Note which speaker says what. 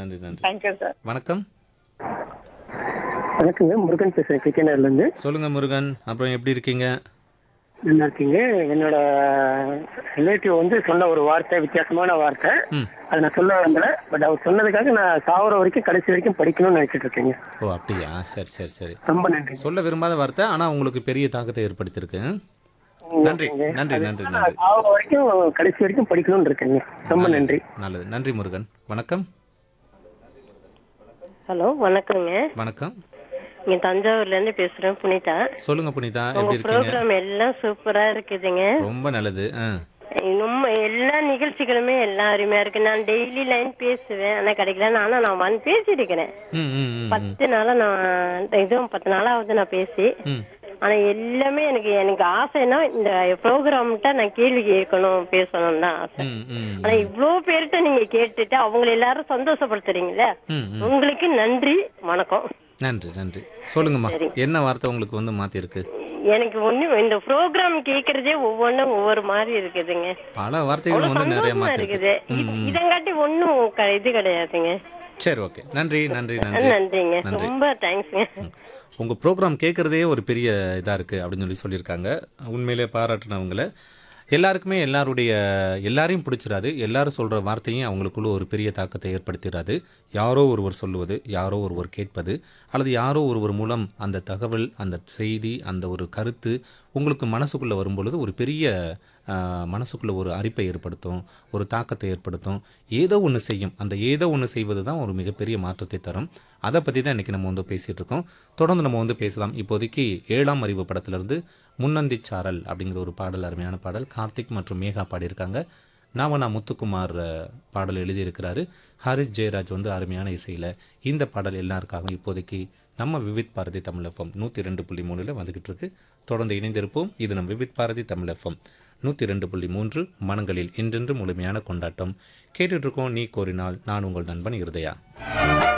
Speaker 1: நன்றி நன்றி
Speaker 2: thank you sir
Speaker 1: வணக்கம்
Speaker 2: வணக்கங்க முருகன் பேசுறேன் கிருஷ்ணகிரில இருந்து
Speaker 1: சொல்லுங்க முருகன் அப்புறம் எப்படி இருக்கீங்க
Speaker 2: நல்லா இருக்கீங்க என்னோட ரிலேட்டிவ் வந்து சொன்ன ஒரு வார்த்தை வித்தியாசமான வார்த்தை
Speaker 1: ம்
Speaker 2: அதை நான் சொல்ல வந்தல பட் அவர் சொன்னதுக்காக நான் சாவர வரைக்கும் கடைசி வரைக்கும் படிக்கணும்னு நினைச்சிட்டு இருக்கேங்க
Speaker 1: ஓ அப்படியா சரி சரி சரி
Speaker 2: ரொம்ப நன்றி
Speaker 1: சொல்ல விரும்பாத வார்த்தை ஆனா உங்களுக்கு பெரிய தாக்கத்தை ஏற்படுத்தியிருக்கு நன்றி நன்றி நன்றி நன்றி
Speaker 2: நான் சாவர வரைக்கும் கடைசி வரைக்கும் படிக்கணும்னு இருக்கேங்க ரொம்ப நன்றி
Speaker 1: நல்லது நன்றி முருகன் வணக்கம்
Speaker 3: ஹலோ வணக்கங்க
Speaker 1: வணக்கம்
Speaker 3: இங்க தஞ்சாவூர்ல இருந்து பேசுறேன் புனிதா
Speaker 1: சொல்லுங்க புனிதா
Speaker 3: உங்க
Speaker 1: எப்படி இருக்கீங்க
Speaker 3: ப்ரோக்ராம் எல்லாம் சூப்பரா இருக்குதுங்க
Speaker 1: ரொம்ப நல்லது ஆ
Speaker 3: நம்ம எல்லா நிகழ்ச்சிகளுமே எல்லாம் அருமையா இருக்கு நான் டெய்லி லைன் பேசுவேன் ஆனா கிடைக்கல ஆனா நான் வந்து பேசியிருக்கிறேன்
Speaker 1: ம் ம் ம், ம்
Speaker 3: பத்து நாளா நான் இதுவும் பத்து நாளாவது நான் பேசி
Speaker 1: ம்
Speaker 3: ஆனா எல்லாமே எனக்கு எனக்கு ஆசைன்னா இந்த ப்ரோக்ராம்கிட்ட நான் கேள்வி கேட்கணும் பேசணும் தான் ஆசை
Speaker 1: ம் ம்
Speaker 3: ஆனா இவ்ளோ பேர்கிட்ட நீங்க கேட்டுட்டு அவங்கள எல்லாரும் சந்தோஷப்படுத்துறீங்களே
Speaker 1: ம் ம்
Speaker 3: உங்களுக்கு நன்றி வணக்கம்
Speaker 1: நன்றி நன்றி சொல்லுங்கம்மா என்ன வார்த்தை உங்களுக்கு வந்து மாத்திருக்கு
Speaker 3: எனக்கு ஒண்ணு இந்த ப்ரோக்ராம் கேக்குறதே ஒவ்வொன்றும் ஒவ்வொரு மாதிரி இருக்குதுங்க
Speaker 1: பல வார்த்தைகள்
Speaker 3: அவ்வளவு
Speaker 1: வந்து நிறைய
Speaker 3: சந்தோஷமா
Speaker 1: மாத்திருக்கு
Speaker 3: இருக்குது இது- இதங்காட்டி ஒண்ணும் க- இது கிடையாதுங்க
Speaker 1: சரி ஓகே நன்றி நன்றி நன்றி
Speaker 3: நன்றிங்க
Speaker 1: நன்றி
Speaker 3: ரொம்ப தேங்க்ஸ்ங்க
Speaker 1: உங்கள் ப்ரோக்ராம் கேட்குறதே ஒரு பெரிய இதாக இருக்குது அப்படின்னு சொல்லி சொல்லியிருக்காங்க உண்மையிலே பாராட்டினவங்கள எல்லாருக்குமே எல்லாருடைய எல்லாரையும் பிடிச்சிராது எல்லாரும் சொல்கிற வார்த்தையும் அவங்களுக்குள்ள ஒரு பெரிய தாக்கத்தை ஏற்படுத்திடாது யாரோ ஒருவர் சொல்லுவது யாரோ ஒருவர் கேட்பது அல்லது யாரோ ஒருவர் மூலம் அந்த தகவல் அந்த செய்தி அந்த ஒரு கருத்து உங்களுக்கு மனசுக்குள்ளே வரும்பொழுது ஒரு பெரிய ஆஹ், மனசுக்குள்ள ஒரு அரிப்பை ஏற்படுத்தும் ஒரு தாக்கத்தை ஏற்படுத்தும் ஏதோ ஒன்று செய்யும் அந்த ஏதோ ஒன்று செய்வது தான் ஒரு மிகப்பெரிய மாற்றத்தை தரும் அதை பற்றி தான் இன்றைக்கி நம்ம வந்து பேசிகிட்டு இருக்கோம் தொடர்ந்து நம்ம வந்து பேசலாம் இப்போதைக்கு ஏழாம் அறிவு படத்திலிருந்து முன்னந்தி சாரல் அப்படிங்கிற ஒரு பாடல் அருமையான பாடல் கார்த்திக் மற்றும் மேகா பாடியிருக்காங்க நாமனா முத்துக்குமார் அஹ், பாடல் எழுதியிருக்கிறாரு ஹரிஷ் ஜெயராஜ் வந்து அருமையான இசையில் இந்த பாடல் எல்லாருக்காகவும் இப்போதைக்கு நம்ம விவித் பாரதி தமிழ் எஃப்எம் நூற்றி ரெண்டு புள்ளி மூணில் வந்துக்கிட்டு இருக்கு தொடர்ந்து இணைந்திருப்போம் இது நம் விவித் பாரதி தமிழ் எஃப்எம் நூற்றி ரெண்டு புள்ளி மூன்று மனங்களில் இன்றென்று முழுமையான கொண்டாட்டம் கேட்டுட்டு இருக்கோம் நீ கோரினால் நான் உங்கள் நண்பன் இருதயா